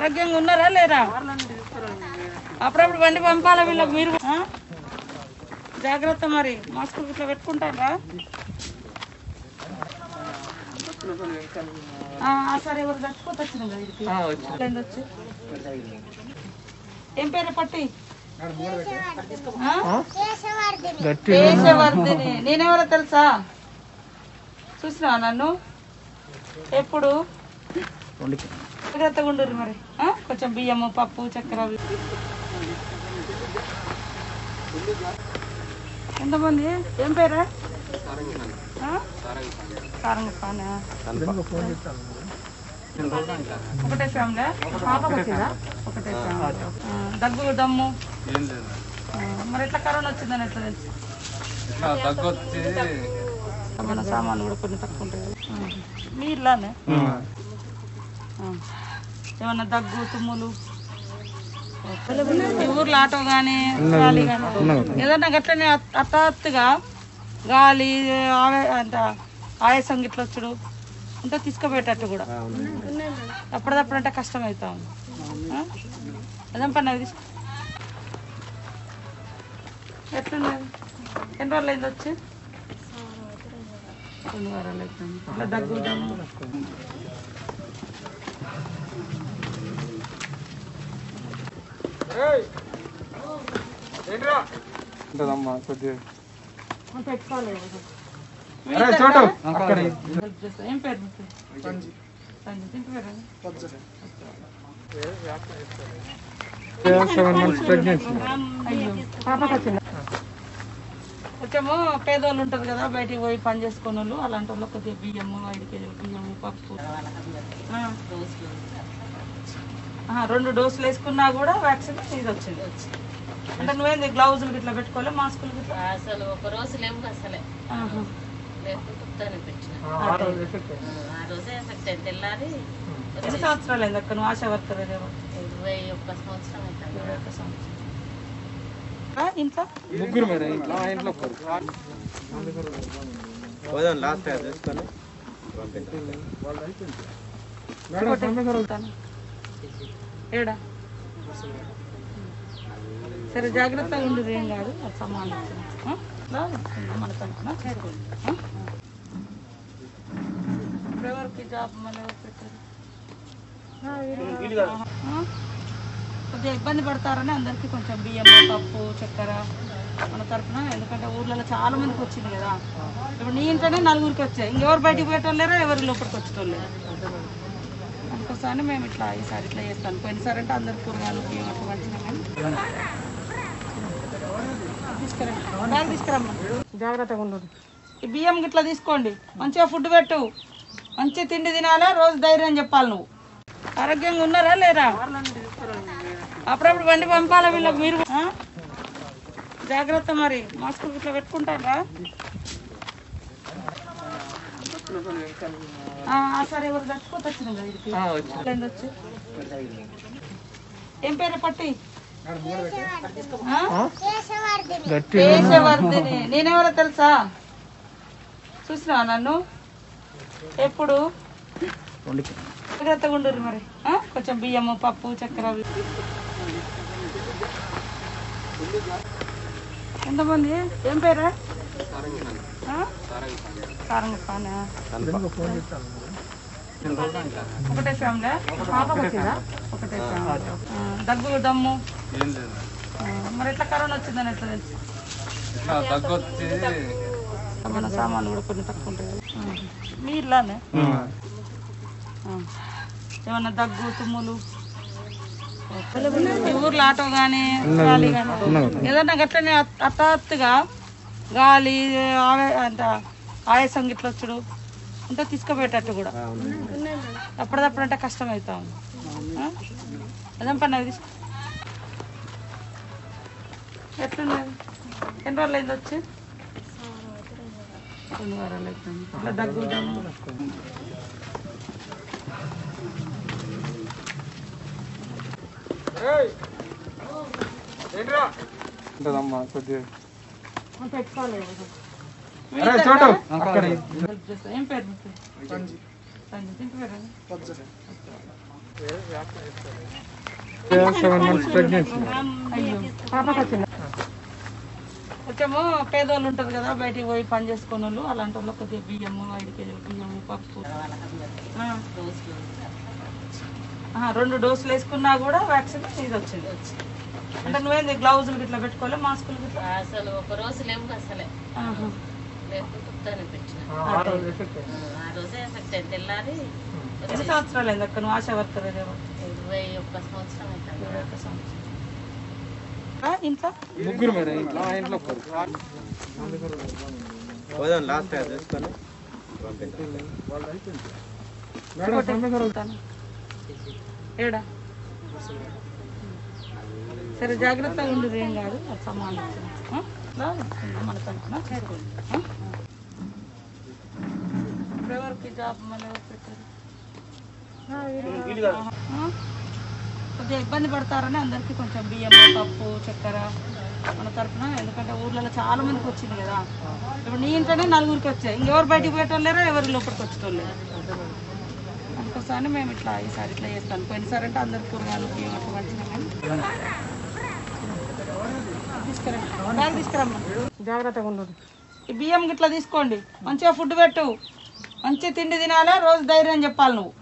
ఆరోగ్యంగా ఉన్నారా లేరా అప్పుడప్పుడు బండి పంపాలా వీళ్ళకి మీరు ఆ? జాగ్రత్త మరి మాస్క్ ఇట్లా పెట్టుకుంటారా ఆ, ఆ, సరే ఎవరు చచ్చిపోతే వచ్చినాం కదా ఇక్కడికి. ఏంది వచ్చి ఏం పేరు పట్టి ఆ? కేశవర్ధిని నేనెవరో తెలుసా చూసినావా నన్ను ఎప్పుడు జాగ్రత్తగా ఉండరు మరి ఆ? కొంచెం బియ్యము పప్పు చక్కెర అవి. ఎంతమంది ఏం పేరా ఆ? సారంగ పానా ఒకటే ఫ్యామిలీ పాపకు వచ్చిందా ఒకటే ఫ్యామిలీ ఆ, దగ్గు దమ్ము ఆ, మరి ఎట్లా కరోనా వచ్చిందని ఎట్లా తెలుసు తగ్గొచ్చి మన సామాన్లు కూడా కొన్ని తక్కువ ఉంటాయి కదా. ఆ. మీ ఇల్లానే ఆ. ఏమన్నా దగ్గు తుమ్ములు ఈ ఊర్లో ఆటో కానీ గాలి కానీ ఏదన్నా గట్లనే హఠ- హఠాత్తుగా గాలి ఆవే- అంత ఆయాసం గిట్ల వచ్చుడు ఉంటే తీసుకుపోయేటట్టు కూడా అప్పుడప్పుడు అంటే కష్టం అవుతా ఉంది ఆ? అదేం పని అది తీసుకో ఎట్లున్నది ఎన్ని రోజులు అయింది వచ్చి రెండు వారాలు అవుతుంది ఇట్లా దగ్గు దమ్ము. ఉంటుందమ్మా కొద్దిగా పెట్టుకోవాలి మీ అరే ఇద్దరు చోటు కదా? అక్కడ హెల్ప్ చేస్తా. ఏం పేరు మీ పేరు? సంజయ్. ఇంటి పేరు ఏంది? సెవెన్ మంత్స్ ప్రెగ్నెన్సీ అయ్యో పాపకు వచ్చిందా కొంచెము పేదోళ్ళు ఉంటారు కదా బయటికి పోయి పని చేసుకునే వాళ్ళు అలాంటి వాళ్ళు కొద్దిగా బియ్యము ఐదు కేజీలు బియ్యము పప్పు ఆ. ఆహా, రెండు డోసులు వేసుకున్నా కూడా వ్యాక్సిన్ ఇది వచ్చింది అంటే నువ్వేంది గ్లౌజులు ఇట్లా పెట్టుకోవాలి మాస్కులు గిట్లా అసలు ఒక రోజు లేవు అసలే ఆహా. లేకపోతే చెప్తాను పెట్టిన అదే. ఆ రోజే ఎఫెక్ట్ అయింది తెల్లారి ఎన్ని సంవత్సరాలు అయింది అక్క నువ్వు ఆశా వర్కర్ ఏదేమో ఇరవై ఒక్క సంవత్సరం అవుతుంది ఇరవై ఒక్క సంవత్సరం ఆ, ఇంట్లో ముగ్గురు మేడం ఇంట్లో ఆ ఇంట్లో ఒక్కరు కొట్టే. ఏడా సరే జాగ్రత్తగా ఉండు ఏం కాదు అది సమానం ఆ? రా, మన తరఫున చేరుకోండి ఆ? ఇప్పుడు ఎవరికి జాబ్ మళ్ళీ ఎవరు పెట్టారు ఆ? కొద్దిగా ఇబ్బంది పడతారని అందరికీ కొంచెం బియ్యం పప్పు చక్కెర మన తరఫున ఎందుకంటే ఊర్లలో చాలా మందికి వచ్చింది కదా ఇప్పుడు నీ ఇంట్లోనే నలుగురికి వచ్చాయి ఇంకెవరు బయటికి పోయేటోళ్ళేరా ఎవరు లోపలికి వచ్చేటోళ్ళేరా అందుకోసమని మేము ఇట్లా ఈసారి ఇట్లా చేస్తాను పోయినసారి అంటే అందరు కూరగాయలు బియ్యం అట్లా మంచిగా కానీ తీసుకురా బ్యాగ్ తీసుకురమ్మా జాగ్రత్తగా ఉండదు ఈ బియ్యం గిట్లా తీసుకోండి మంచిగా ఫుడ్ పెట్టు మంచి తిండి తినాలా రోజు ధైర్యం చెప్పాలి నువ్వు ఆరోగ్యంగా ఉన్నారా లేరా అప్పుడప్పుడు బండి పంపాలా వీళ్ళకి మీరు ఆ? జాగ్రత్త మరి మాస్క్ ఇట్లా పెట్టుకుంటారా ఆ, ఆ, సరే ఎవరు చచ్చిపోతే వచ్చినాం కదా ఇక్కడికి. ఏంది వచ్చి ఏం పేరు పట్టి ఆ? కేశవర్ధిని నేనెవరో తెలుసా చూసినావా నన్ను ఎప్పుడు జాగ్రత్తగా ఉండరు మరి ఆ? కొంచెం బియ్యము పప్పు చక్కెర అవి. ఎంతమంది ఏం పేరా ఆ? సారంగ పానా ఒకటే ఫ్యామిలీ పాపకు వచ్చిందా ఒకటే ఫ్యామిలీ ఆ, దగ్గు దమ్ము ఏం లేదు ఆ, మరి ఎట్లా కరోనా వచ్చిందని ఎట్లా తెలుసు ఇట్లా తగ్గొచ్చి మన సామాన్లు కూడా కొన్ని తక్కువ ఉంటాయి కదా. ఆ. మీ ఇల్లానే ఆ. ఏమన్నా దగ్గు తుమ్ములు ఈ ఊర్లో ఆటో కానీ గాలి కానీ ఏదన్నా గట్లనే హఠ- హఠాత్తుగా గాలి ఆవే అంత ఆయాసం గిట్ల వచ్చుడు ఉంటే తీసుకుపోయేటట్టు కూడా అప్పుడప్పుడు అంటే కష్టం అవుతా ఉంది ఆ? అదేం పని అది తీసుకో ఎట్లున్నది ఎన్ని రోజులు అయింది వచ్చి రెండు వారాలు అవుతుంది ఇట్లా దగ్గు దమ్ము. ఉంటుందమ్మా కొద్దిగా మనం పెట్టుకోవాలి కదా. మీ అరే ఇద్దరు చోటు కదా? అక్కడ హెల్ప్ చేస్తా. ఏం పేరు మీ పేరు? సంజయ్. ఇంటి పేరు ఏంది? సెవెన్ మంత్స్ ప్రెగ్నెన్సీ అయ్యో పాపకు వచ్చింది కొంచెము పేదోళ్ళు ఉంటారు కదా బయటికి పోయి పని చేసుకునే వాళ్ళు అలాంటి వాళ్ళు కొద్దిగా బియ్యము ఐదు కేజీలు బియ్యము పప్పు ఆ. రోజులు ఆహా, రెండు డోసులు వేసుకున్నా కూడా వ్యాక్సిన్ ఇది వచ్చింది అంటే నువ్వేంది గ్లౌజులు ఇట్లా పెట్టుకోవాలి మాస్కులు ఇట్లా అసలు ఒక రోజు లేవు అసలే ఆహా. లేకపోతే ఉత్తనే పెట్టిన ఆ రోజే ఎఫెక్ట్ అయింది తెల్లారి ఎన్ని సంవత్సరాలు అయింది అక్క నువ్వు ఆశా వర్కర్ ఇరవై ఒక్క సంవత్సరం అవుతుంది ఇంట్లో ముగ్గురు మేడం ఇంట్లో ఆ ఇంట్లో ఒక్కరు కొట్టుకుంటాను. ఏడా సరే జాగ్రత్తగా ఉండు ఏం కాదు అది సమానం మన తరఫున ఆ? ఎవరికి జాబ్ మళ్ళీ ఎవరు పెట్టారు ఆ? కొద్దిగా ఇబ్బంది పడతారని అందరికీ కొంచెం బియ్యం పప్పు చక్కెర మన తరఫున ఎందుకంటే ఊర్లలో చాలా మందికి వచ్చింది కదా ఇప్పుడు నీ ఇంట్లోనే నలుగురికి వచ్చాయి ఇంకెవరు బయటికి పోయేటోళ్ళేరా ఎవరు లోపలికి వచ్చేటోళ్ళు అందుకోసమని మేము ఇట్లా ఈసారి ఇట్లా చేస్తాను పోయినసారి అంటే అందరు కూరగాయలు బియ్యం అట్లా పంచినాం కానీ తీసుకురా బ్యాగ్ తీసుకురమ్మా జాగ్రత్తగా ఉండదు ఈ బియ్యం గిట్లా తీసుకోండి మంచిగా ఫుడ్ పెట్టు మంచి తిండి తినాలి రోజు ధైర్యం చెప్పాలి నువ్వు